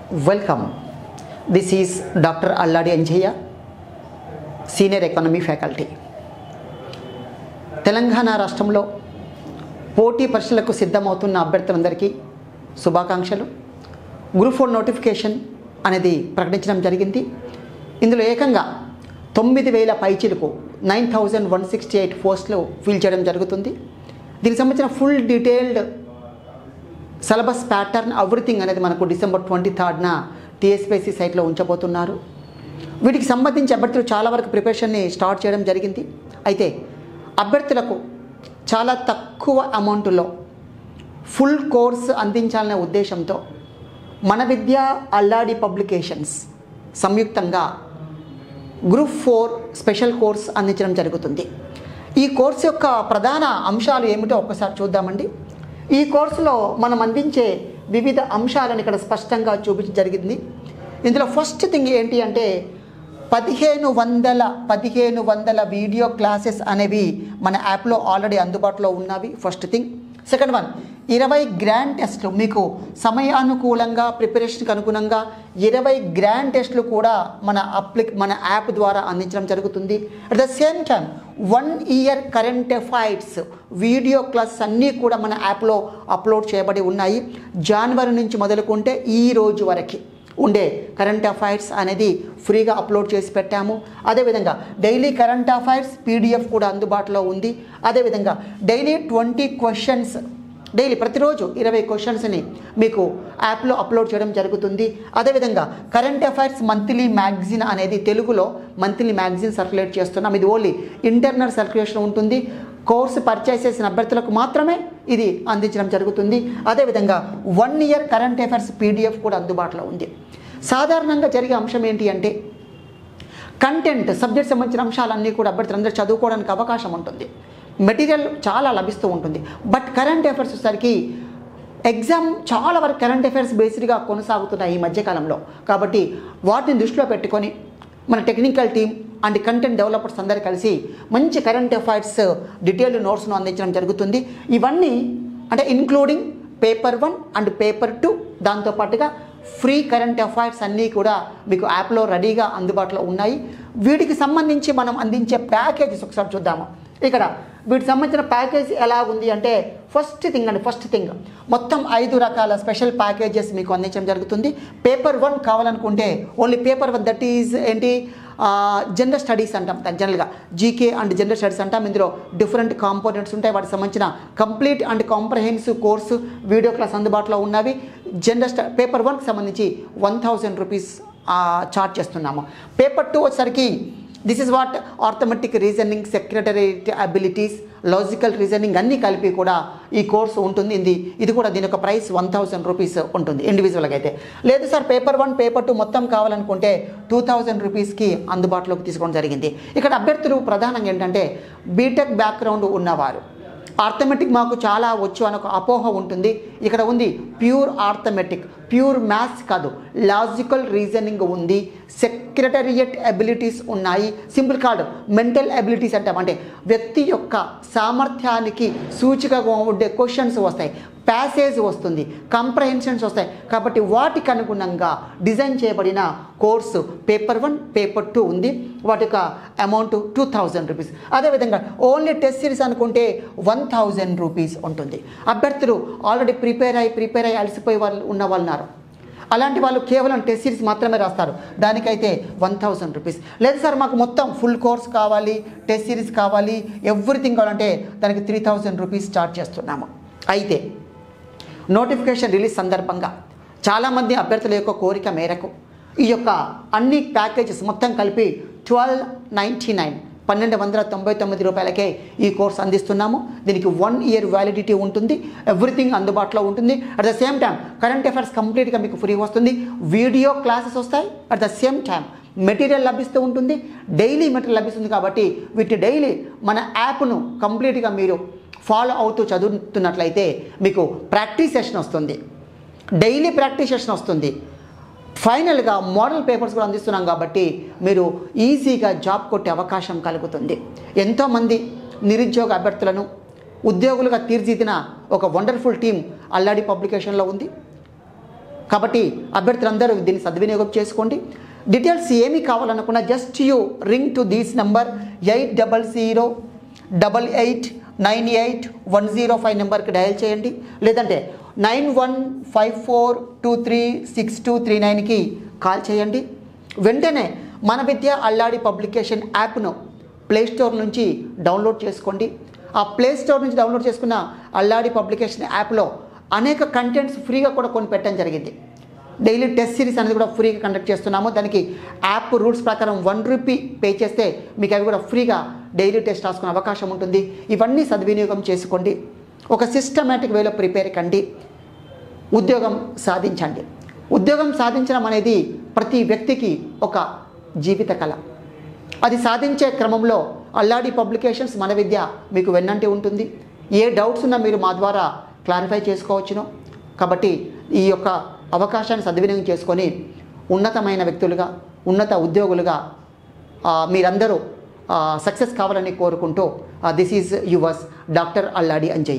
welcome this is doctor Alladi Anjaiah senior economy faculty Telangana రాష్ట్రంలో పోటీ పరీక్షలకు సిద్ధమవుతున్న అభ్యర్థులందరికీ శుభాకాంక్షలు గ్రూప్ ఫోర్ నోటిఫికేషన్ అనేది ప్రకటించడం జరిగింది ఇందులో ఏకంగా తొమ్మిది వేల పైచిలకు nine thousand one sixty eight పోస్టులు ఫిల్ చేయడం జరుగుతుంది దీనికి సంబంధించిన full detailed syllabus pattern everything అనేది మనకు డిసెంబర్ ట్వంటీ థర్డ్న టీఎస్పీసీ సైట్లో ఉంచబోతున్నారు వీటికి సంబంధించి అభ్యర్థులు చాలా వరకు ప్రిపరేషన్ని స్టార్ట్ చేయడం జరిగింది అయితే అభ్యర్థులకు చాలా తక్కువ అమౌంట్లో ఫుల్ కోర్స్ అందించాలనే ఉద్దేశంతో మన విద్య అల్లాడి పబ్లికేషన్స్ సంయుక్తంగా గ్రూప్ ఫోర్ స్పెషల్ కోర్స్ అందించడం జరుగుతుంది ఈ కోర్సు యొక్క ప్రధాన అంశాలు ఏమిటో ఒక్కసారి చూద్దామండి ఈ కోర్సులో మనం అందించే వివిధ అంశాలను ఇక్కడ స్పష్టంగా చూపించ జరిగింది ఇందులో ఫస్ట్ థింగ్ ఏంటి అంటే పదిహేను వందల పదిహేను వందల వీడియో క్లాసెస్ అనేవి మన యాప్లో ఆల్రెడీ అందుబాటులో ఉన్నవి ఫస్ట్ థింగ్ సెకండ్ వన్ ఇరవై గ్రాండ్ టెస్ట్లు మీకు సమయానుకూలంగా ప్రిపరేషన్కి అనుగుణంగా ఇరవై గ్రాండ్ టెస్ట్లు కూడా మన అప్లి మన యాప్ ద్వారా అందించడం జరుగుతుంది at the same time one year current affairs video classes అన్నీ కూడా మన యాప్లో అప్లోడ్ చేయబడి ఉన్నాయి జనవరి నుంచి మొదలుకుంటే ఈ రోజు వరకు ఉండే కరెంట్ అఫైర్స్ అనేది ఫ్రీగా అప్లోడ్ చేసి పెట్టాము అదేవిధంగా డైలీ కరెంట్ అఫైర్స్ పీడిఎఫ్ కూడా అందుబాటులో ఉంది అదేవిధంగా డైలీ ట్వంటీ క్వశ్చన్స్ డైలీ ప్రతిరోజు ఇరవై క్వశ్చన్స్ని మీకు యాప్లో అప్లోడ్ చేయడం జరుగుతుంది అదేవిధంగా కరెంట్ అఫైర్స్ మంత్లీ మ్యాగజిన్ అనేది తెలుగులో మంత్లీ మ్యాగజిన్ సర్క్యులేట్ చేస్తున్నాం ఇది ఓన్లీ ఇంటర్నల్ సర్క్యులేషన్ ఉంటుంది కోర్సు పర్చేస్ చేసిన అభ్యర్థులకు మాత్రమే ఇది అందించడం జరుగుతుంది అదేవిధంగా one year current affairs PDF కూడా అందుబాటులో ఉంది సాధారణంగా జరిగే అంశం ఏంటి అంటే కంటెంట్ సబ్జెక్ట్ సంబంధించిన అంశాలన్నీ కూడా అభ్యర్థులందరూ చదువుకోవడానికి అవకాశం ఉంటుంది మెటీరియల్ చాలా లభిస్తూ ఉంటుంది బట్ కరెంట్ అఫైర్స్ వచ్చేసరికి ఎగ్జామ్ చాలా వరకు కరెంట్ అఫైర్స్ బేస్డ్గా కొనసాగుతున్నాయి ఈ మధ్యకాలంలో కాబట్టి వాటిని దృష్టిలో పెట్టుకొని మన technical team and content developers అందరు కలిసి మంచి కరెంట్ అఫైర్స్ డీటెయిల్డ్ నోట్స్ను అందించడం జరుగుతుంది ఇవన్నీ అంటే including paper one and paper two దాంతోపాటుగా ఫ్రీ కరెంట్ అఫైర్స్ అన్నీ కూడా మీకు యాప్లో రెడీగా అందుబాటులో ఉన్నాయి వీటికి సంబంధించి మనం అందించే ప్యాకేజెస్ ఒకసారి చూద్దాము ఇక్కడ వీటికి సంబంధించిన ప్యాకేజ్ ఎలా ఉంది అంటే ఫస్ట్ థింగ్ అండి ఫస్ట్ థింగ్ మొత్తం ఐదు రకాల స్పెషల్ ప్యాకేజెస్ మీకు అందించడం జరుగుతుంది పేపర్ వన్ కావాలనుకుంటే only paper one that is ఏంటి జనరల్ స్టడీస్ అంటాం జనరల్గా జీకే అండ్ జనరల్ స్టడీస్ అంటాం ఇందులో డిఫరెంట్ కాంపోనెంట్స్ ఉంటాయి వాటికి సంబంధించిన complete and comprehensive course video class అందుబాటులో ఉన్నవి జనరల్ స్ట పేపర్ వన్కి సంబంధించి వన్ థౌజండ్ రూపీస్ చార్జ్ చేస్తున్నాము పేపర్ టూ వచ్చేసరికి this is what arithmetic reasoning secretary abilities logical reasoning అన్నీ కలిపి కూడా ఈ కోర్సు ఉంటుంది ఇది ఇది కూడా దీని యొక్క ప్రైస్ వన్ థౌసండ్ రూపీస్ ఉంటుంది ఇండివిజువల్గా అయితే లేదు sir paper one paper two మొత్తం కావాలనుకుంటే టూ థౌజండ్ రూపీస్కి అందుబాటులోకి తీసుకోవడం జరిగింది ఇక్కడ అభ్యర్థులు ప్రధానంగా ఏంటంటే బీటెక్ బ్యాక్గ్రౌండ్ ఉన్నవారు ఆర్థమెటిక్ మాకు చాలా వచ్చు అని ఒక అపోహ ఉంటుంది ఇక్కడ ఉంది ప్యూర్ ఆర్థమెటిక్ ప్యూర్ మ్యాథ్స్ కాదు లాజికల్ రీజనింగ్ ఉంది సెక్రటరియట్ అబిలిటీస్ ఉన్నాయి సింపుల్ కాదు మెంటల్ అబిలిటీస్ అంటాం అంటే వ్యక్తి యొక్క సామర్థ్యానికి సూచికగా ఉండే క్వశ్చన్స్ వస్తాయి ప్యాసేజ్ వస్తుంది కంప్రహెన్షన్స్ వస్తాయి కాబట్టి వాటికి అనుగుణంగా డిజైన్ చేయబడిన course paper one paper two ఉంది వాటి యొక్క అమౌంట్ టూ థౌజండ్ రూపీస్ అదేవిధంగా ఓన్లీ టెస్ట్ సిరీస్ అనుకుంటే వన్ థౌజండ్ రూపీస్ ఉంటుంది అభ్యర్థులు ఆల్రెడీ ప్రిపేర్ అయ్యి ప్రిపేర్ అయ్యి అలసిపోయి వాళ్ళు ఉన్న వాళ్ళు ఉన్నారు అలాంటి వాళ్ళు కేవలం టెస్ట్ సిరీస్ మాత్రమే రాస్తారు దానికైతే వన్ థౌసండ్ రూపీస్ లేదు సార్ మాకు మొత్తం ఫుల్ కోర్స్ కావాలి టెస్ట్ సిరీస్ కావాలి ఎవ్రీథింగ్ కావాలంటే దానికి త్రీ థౌజండ్ రూపీస్ స్టార్ట్ చేస్తున్నాము అయితే నోటిఫికేషన్ రిలీజ్ సందర్భంగా చాలామంది అభ్యర్థుల యొక్క కోరిక మేరకు ఈ యొక్క అన్ని ప్యాకేజెస్ మొత్తం కలిపి ట్వెల్వ్ నైంటీ నైన్ పన్నెండు వందల తొంభై తొమ్మిది రూపాయలకే ఈ కోర్స్ అందిస్తున్నాము దీనికి వన్ ఇయర్ వ్యాలిడిటీ ఉంటుంది ఎవ్రీథింగ్ అందుబాటులో ఉంటుంది at the same time current affairs కంప్లీట్గా మీకు ఫ్రీ వస్తుంది వీడియో క్లాసెస్ వస్తాయి at the same time material లభిస్తూ ఉంటుంది డైలీ మెటీరియల్ లభిస్తుంది కాబట్టి వీటి డైలీ మన యాప్ను కంప్లీట్గా మీరు ఫాలో అవుతూ చదువుతున్నట్లయితే మీకు ప్రాక్టీస్ సెషన్ వస్తుంది డైలీ ప్రాక్టీస్ సెషన్ వస్తుంది ఫైనల్గా మోడల్ పేపర్స్ కూడా అందిస్తున్నాం కాబట్టి మీరు ఈజీగా జాబ్ కొట్టే అవకాశం కలుగుతుంది ఎంతోమంది నిరుద్యోగ అభ్యర్థులను ఉద్యోగులుగా తీర్చిదిన ఒక వండర్ఫుల్ టీం అల్లాడి పబ్లికేషన్లో ఉంది కాబట్టి అభ్యర్థులందరూ దీన్ని సద్వినియోగం చేసుకోండి డీటెయిల్స్ ఏమి కావాలనుకున్నా just you ring to these number eight double zero double eight nine eight one zero five నెంబర్కి డయల్ చేయండి లేదంటే nine one five four two three six two three నైన్కి కాల్ చేయండి వెంటనే మన విద్య అల్లాడి పబ్లికేషన్ యాప్ను ప్లే స్టోర్ నుంచి డౌన్లోడ్ చేసుకోండి ఆ ప్లే స్టోర్ నుంచి డౌన్లోడ్ చేసుకున్న అల్లాడి పబ్లికేషన్ యాప్లో అనేక కంటెంట్స్ ఫ్రీగా కూడా కొని పెట్టడం జరిగింది డైలీ టెస్ట్ సిరీస్ అనేది కూడా ఫ్రీగా కండక్ట్ చేస్తున్నాము దానికి యాప్ రూల్స్ ప్రకారం వన్ రూపీ పే చేస్తే మీకు అవి కూడా ఫ్రీగా డైలీ టెస్ట్ రాసుకునే అవకాశం ఉంటుంది ఇవన్నీ సద్వినియోగం చేసుకోండి ఒక సిస్టమేటిక్ వేలో ప్రిపేర్ కండి ఉద్యోగం సాధించండి ఉద్యోగం సాధించడం అనేది ప్రతి వ్యక్తికి ఒక జీవిత కళ అది సాధించే క్రమంలో అల్లాడి పబ్లికేషన్స్ మన విద్య మీకు వెన్నంటి ఉంటుంది ఏ డౌట్స్ ఉన్నా మీరు మా ద్వారా క్లారిఫై చేసుకోవచ్చును కాబట్టి ఈ యొక్క అవకాశాన్ని సద్వినియోగం చేసుకొని ఉన్నతమైన వ్యక్తులుగా ఉన్నత ఉద్యోగులుగా ఆ, మీరందరూ సక్సెస్ కావాలని కోరుకుంటూ this is yours doctor Alladi Anjay